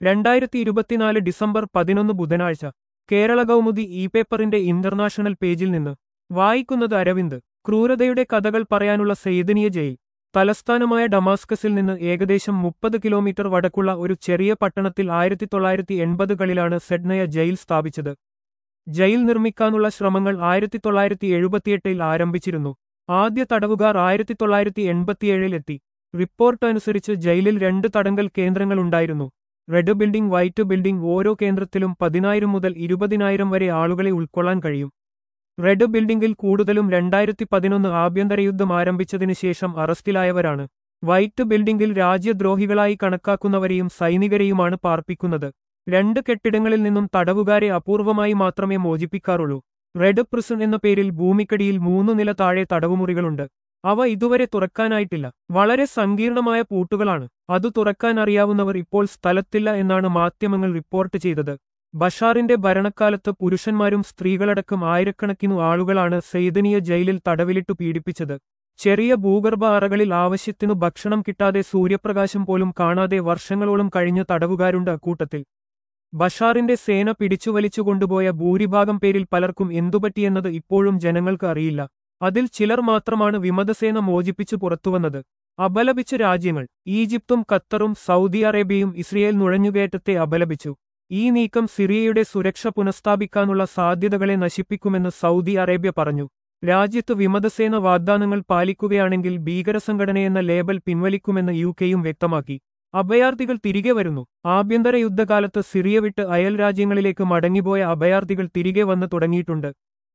രണ്ടായിരത്തി ഇരുപത്തിനാല് ഡിസംബർ പതിനൊന്ന് ബുധനാഴ്ച കേരള കൗമുദി ഇ പേപ്പറിന്റെ ഇന്റർനാഷണൽ പേജിൽ നിന്ന് വായിക്കുന്നത് അരവിന്ദ് ക്രൂരതയുടെ കഥകൾ പറയാനുള്ള സൈതനീയ ജയിൽ തലസ്ഥാനമായ ഡമാസ്കസിൽ നിന്ന് ഏകദേശം മുപ്പത് കിലോമീറ്റർ വടക്കുള്ള ഒരു ചെറിയ പട്ടണത്തിൽ ആയിരത്തി തൊള്ളായിരത്തി എൺപതുകളിലാണ് സെഡ്നയ ജയിൽ സ്ഥാപിച്ചത് ജയിൽ നിർമ്മിക്കാനുള്ള ശ്രമങ്ങൾ ആയിരത്തി തൊള്ളായിരത്തി എഴുപത്തിയെട്ടിൽ ആരംഭിച്ചിരുന്നു ആദ്യ തടവുകാർ ആയിരത്തി തൊള്ളായിരത്തി എൺപത്തിയേഴിൽ എത്തി റിപ്പോർട്ട് അനുസരിച്ച് ജയിലിൽ രണ്ട് തടങ്കൽ കേന്ദ്രങ്ങളുണ്ടായിരുന്നു റെഡ് ബിൽഡിംഗ് വൈറ്റ് ബിൽഡിംഗ് ഓരോ കേന്ദ്രത്തിലും പതിനായിരം മുതൽ ഇരുപതിനായിരം വരെ ആളുകളെ ഉൾക്കൊള്ളാൻ കഴിയും റെഡ് ബിൽഡിംഗിൽ കൂടുതലും രണ്ടായിരത്തി പതിനൊന്ന് ആഭ്യന്തരയുദ്ധം ആരംഭിച്ചതിനു ശേഷം അറസ്റ്റിലായവരാണ് വൈറ്റ് ബിൽഡിംഗിൽ രാജ്യദ്രോഹികളായി കണക്കാക്കുന്നവരെയും സൈനികരെയുമാണ് പാർപ്പിക്കുന്നത് രണ്ട് കെട്ടിടങ്ങളിൽ നിന്നും തടവുകാരെ അപൂർവമായി മാത്രമേ മോചിപ്പിക്കാറുള്ളൂ റെഡ് പ്രിസൺ എന്ന പേരിൽ ഭൂമിക്കടിയിൽ മൂന്നു നില താഴെ തടവുമുറികളുണ്ട് അവ ഇതുവരെ തുറക്കാനായിട്ടില്ല വളരെ സങ്കീർണമായ പൂട്ടുകളാണ് അത് തുറക്കാൻ അറിയാവുന്നവർ ഇപ്പോൾ സ്ഥലത്തില്ല എന്നാണ് മാധ്യമങ്ങൾ റിപ്പോർട്ട് ചെയ്തത് ബഷാറിന്റെ ഭരണക്കാലത്ത് പുരുഷന്മാരും സ്ത്രീകളടക്കം ആയിരക്കണക്കിനു ആളുകളാണ് സൈതനീയ ജയിലിൽ തടവിലിട്ടു പീഡിപ്പിച്ചത് ചെറിയ ഭൂഗർഭ അറകളിൽ ആവശ്യത്തിനു ഭക്ഷണം കിട്ടാതെ സൂര്യപ്രകാശം പോലും കാണാതെ വർഷങ്ങളോളം കഴിഞ്ഞ തടവുകാരുണ്ട് അക്കൂട്ടത്തിൽ ബഷാറിന്റെ സേന പിടിച്ചുവലിച്ചു കൊണ്ടുപോയ ഭൂരിഭാഗം പേരിൽ പലർക്കും എന്തുപറ്റിയെന്നത് ഇപ്പോഴും ജനങ്ങൾക്ക് അറിയില്ല അതിൽ ചിലർ മാത്രമാണ് വിമതസേന മോചിപ്പിച്ചു പുറത്തുവന്നത് അപലപിച്ച രാജ്യങ്ങൾ ഈജിപ്തും ഖത്തറും സൗദി അറേബ്യയും ഇസ്രയേൽ നുഴഞ്ഞുകയറ്റത്തെ അപലപിച്ചു ഈ നീക്കം സിറിയയുടെ സുരക്ഷ പുനഃസ്ഥാപിക്കാനുള്ള സാധ്യതകളെ നശിപ്പിക്കുമെന്ന് സൗദി അറേബ്യ പറഞ്ഞു രാജ്യത്ത് വിമതസേന വാഗ്ദാനങ്ങൾ പാലിക്കുകയാണെങ്കിൽ ഭീകരസംഘടനയെന്ന ലേബൽ പിൻവലിക്കുമെന്ന് യു കെയും വ്യക്തമാക്കി അഭയാർത്ഥികൾ തിരികെ വരുന്നു ആഭ്യന്തര യുദ്ധകാലത്ത് സിറിയ വിട്ട് അയൽ രാജ്യങ്ങളിലേക്ക് മടങ്ങിപ്പോയ അഭയാർത്ഥികൾ തിരികെ വന്നു തുടങ്ങിയിട്ടുണ്ട്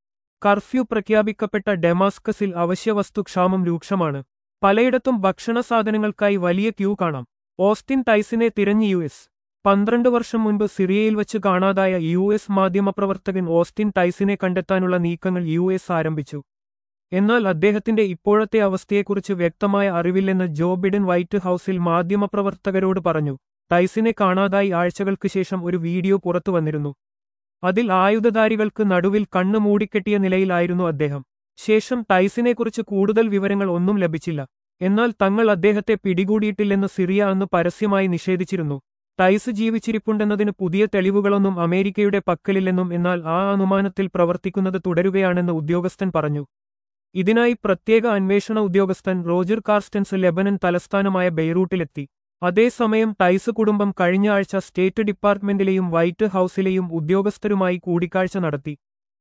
കർഫ്യൂ പ്രഖ്യാപിക്കപ്പെട്ട ഡെമാസ്കസിൽ അവശ്യവസ്തു ക്ഷാമം രൂക്ഷമാണ് പലയിടത്തും ഭക്ഷണ സാധനങ്ങൾക്കായി വലിയ ക്യൂ കാണാം ഓസ്റ്റിൻ ടൈസിനെ തിരഞ്ഞ് യു എസ് പന്ത്രണ്ട് വർഷം മുൻപ് സിറിയയിൽ വച്ച് കാണാതായ യു എസ് മാധ്യമപ്രവർത്തകൻ ഓസ്റ്റിൻ ടൈസിനെ കണ്ടെത്താനുള്ള നീക്കങ്ങൾ യു എസ് ആരംഭിച്ചു എന്നാൽ അദ്ദേഹത്തിന്റെ ഇപ്പോഴത്തെ അവസ്ഥയെക്കുറിച്ച് വ്യക്തമായ അറിവില്ലെന്ന് ജോ ബിഡൻ വൈറ്റ് ഹൌസിൽ മാധ്യമപ്രവർത്തകരോട് പറഞ്ഞു ടൈസിനെ കാണാതായി ആഴ്ചകൾക്ക് ശേഷം ഒരു വീഡിയോ പുറത്തുവന്നിരുന്നു അതിൽ ആയുധധാരികൾക്ക് നടുവിൽ കണ്ണ് മൂടിക്കെട്ടിയ നിലയിലായിരുന്നു അദ്ദേഹം ശേഷം ടൈസിനെക്കുറിച്ച് കൂടുതൽ വിവരങ്ങൾ ഒന്നും ലഭിച്ചില്ല എന്നാൽ തങ്ങൾ അദ്ദേഹത്തെ പിടികൂടിയിട്ടില്ലെന്ന് സിറിയ അന്ന് പരസ്യമായി നിഷേധിച്ചിരുന്നു ടൈസ് ജീവിച്ചിരിപ്പുണ്ടെന്നതിന് പുതിയ തെളിവുകളൊന്നും അമേരിക്കയുടെ പക്കലില്ലെന്നും എന്നാൽ ആ അനുമാനത്തിൽ പ്രവർത്തിക്കുന്നത് തുടരുകയാണെന്ന് ഉദ്യോഗസ്ഥൻ പറഞ്ഞു ഇതിനായി പ്രത്യേക അന്വേഷണ ഉദ്യോഗസ്ഥൻ റോജർ കാർസ്റ്റൻസ് ലെബനൻ തലസ്ഥാനമായ ബെയ്റൂട്ടിലെത്തി അതേസമയം ടൈസ് കുടുംബം കഴിഞ്ഞ ആഴ്ച സ്റ്റേറ്റ് ഡിപ്പാർട്ട്മെന്റിലെയും വൈറ്റ് ഹൌസിലെയും ഉദ്യോഗസ്ഥരുമായി കൂടിക്കാഴ്ച നടത്തി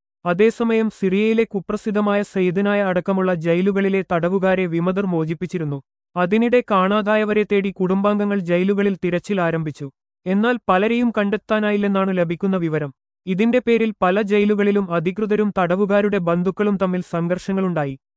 അതേസമയം സിറിയയിലെ കുപ്രസിദ്ധമായ സെയ്ദനായ അടക്കമുള്ള ജയിലുകളിലെ തടവുകാരെ വിമതർ മോചിപ്പിച്ചിരുന്നു അതിനിടെ കാണാതായവരെ തേടി കുടുംബാംഗങ്ങൾ ജയിലുകളിൽ തിരച്ചിൽ ആരംഭിച്ചു എന്നാൽ പലരെയും കണ്ടെത്താനായില്ലെന്നാണ് ലഭിക്കുന്ന വിവരം ഇതിന്റെ പേരിൽ പല ജയിലുകളിലും അധികൃതരും തടവുകാരുടെ ബന്ധുക്കളും തമ്മിൽ സംഘർഷങ്ങളുണ്ടായി